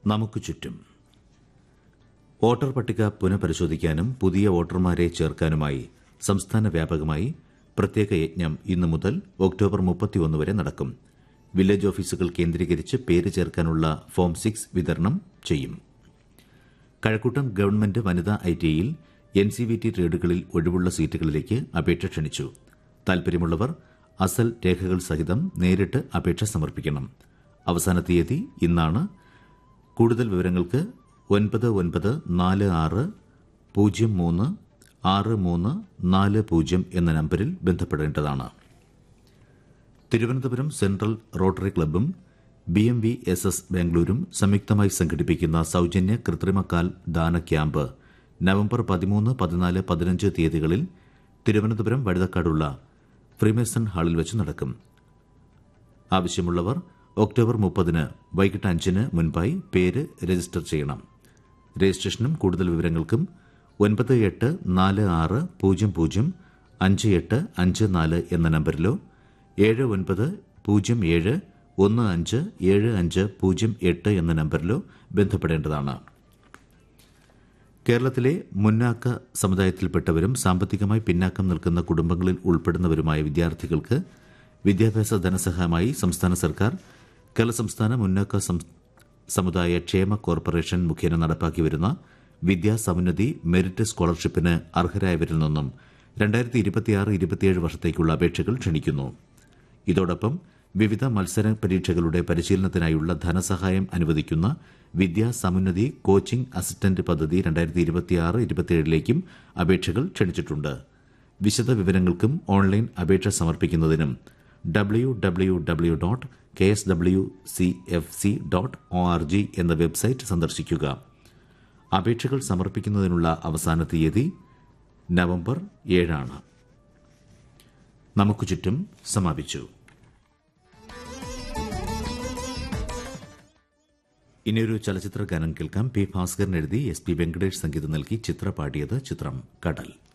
നമുക്ക് ചുറ്റും വോട്ടർ പട്ടിക പുനഃപരിശോധിക്കാനും പുതിയ വോട്ടർമാരെ ചേർക്കാനുമായി സംസ്ഥാന വ്യാപകമായി പ്രത്യേക യജ്ഞം ഇന്നു മുതൽ ഒക്ടോബർ മുപ്പത്തിയൊന്ന് വരെ നടക്കും വില്ലേജ് ഓഫീസുകൾ കേന്ദ്രീകരിച്ച് പേര് ചേർക്കാനുള്ള ഫോം സിക്സ് വിതരണം ചെയ്യും കഴക്കൂട്ടം ഗവൺമെന്റ് വനിതാ ഐടിഐയിൽ എൻ സി വി ടി ട്രേഡുകളിൽ ഒഴിവുള്ള സീറ്റുകളിലേക്ക് അപേക്ഷ ക്ഷണിച്ചു താൽപര്യമുള്ളവർ അസൽ രേഖകൾ സഹിതം നേരിട്ട് അപേക്ഷ സമർപ്പിക്കണം അവസാന തീയതി ഇന്നാണ് കൂടുതൽ വിവരങ്ങൾക്ക് ഒൻപത് ഒൻപത് നാല് ആറ് പൂജ്യം മൂന്ന് ആറ് മൂന്ന് നാല് പൂജ്യം എന്ന നമ്പരിൽ ബന്ധപ്പെടേണ്ടതാണ് തിരുവനന്തപുരം സെൻട്രൽ റോട്ടറി ക്ലബ്ബും B M V S S ബാംഗ്ലൂരും സംയുക്തമായി സംഘടിപ്പിക്കുന്ന സൌജന്യ കൃത്രിമക്കാൽ ദാന ക്യാമ്പ് നവംബർ പതിമൂന്ന് പതിനാല് പതിനഞ്ച് തീയതികളിൽ തിരുവനന്തപുരം വഴുതക്കാടുള്ള ഫ്രീമേസൺ ഹാളിൽ വെച്ച് നടക്കും ആവശ്യമുള്ളവർ ഒക്ടോബർ മുപ്പതിന് വൈകിട്ട് അഞ്ചിന് മുൻപായി പേര് രജിസ്റ്റർ ചെയ്യണം രജിസ്ട്രേഷനും കൂടുതൽ വിവരങ്ങൾക്കും ഒൻപത് എട്ട് നാല് ആറ് പൂജ്യം പൂജ്യം അഞ്ച് എട്ട് അഞ്ച് നാല് എന്ന നമ്പരിലോ ഏഴ് ഒൻപത് പൂജ്യം ഏഴ് ഒന്ന് അഞ്ച് ഏഴ് അഞ്ച് പൂജ്യം എട്ട് എന്ന നമ്പരിലോ ബന്ധപ്പെടേണ്ടതാണ് കേരളത്തിലെ മുന്നാക്ക സമുദായത്തിൽപ്പെട്ടവരും സാമ്പത്തികമായി പിന്നാക്കം നിൽക്കുന്ന കുടുംബങ്ങളിൽ ഉൾപ്പെടുന്നവരുമായ വിദ്യാർത്ഥികൾക്ക് വിദ്യാഭ്യാസ ധനസഹായമായി സംസ്ഥാന സർക്കാർ കേരള സംസ്ഥാന മുന്നാക്ക സം- സമുദായ ക്ഷേമ കോർപ്പറേഷൻ മുഖേന നടപ്പാക്കി വരുന്ന വിദ്യാസമുന്നതി മെറിറ്റ് സ്കോളർഷിപ്പിന് അർഹരായവരിൽ നിന്നും രണ്ടായിരത്തി ഇരുപത്തിയാറ് ഇരുപത്തിയേഴ് വർഷത്തേക്കുള്ള അപേക്ഷകൾ ക്ഷണിക്കുന്നു ഇതോടൊപ്പം വിവിധ മത്സര പരീക്ഷകളുടെ പരിശീലനത്തിനായുള്ള ധനസഹായം അനുവദിക്കുന്ന വിദ്യാ സമുന്നതി കോച്ചിംഗ് അസിസ്റ്റന്റ് പദ്ധതി രണ്ടായിരത്തി ഇരുപത്തിയാറ് ഇരുപത്തിയേഴിലേക്കും അപേക്ഷകൾ ക്ഷണിച്ചിട്ടുണ്ട് വിശദ വിവരങ്ങൾക്കും ഓൺലൈൻ അപേക്ഷ സമർപ്പിക്കുന്നതിനും W W W dot K S W C F C dot O R G എന്ന വെബ്സൈറ്റ് സന്ദർശിക്കുക അപേക്ഷകൾ സമർപ്പിക്കുന്നതിനുള്ള അവസാന തീയതി നവംബർ ഏഴാണ് നമുക്ക് ചുറ്റും സമാപിച്ചു ഇനിയൊരു ചലച്ചിത്ര ഗാനം കേൾക്കാം പി ഭാസ്കരൻ എഴുതി എസ് പി വെങ്കടേഷ് സംഗീതം നൽകി ചിത്ര പാടിയത് ചിത്രം കടൽ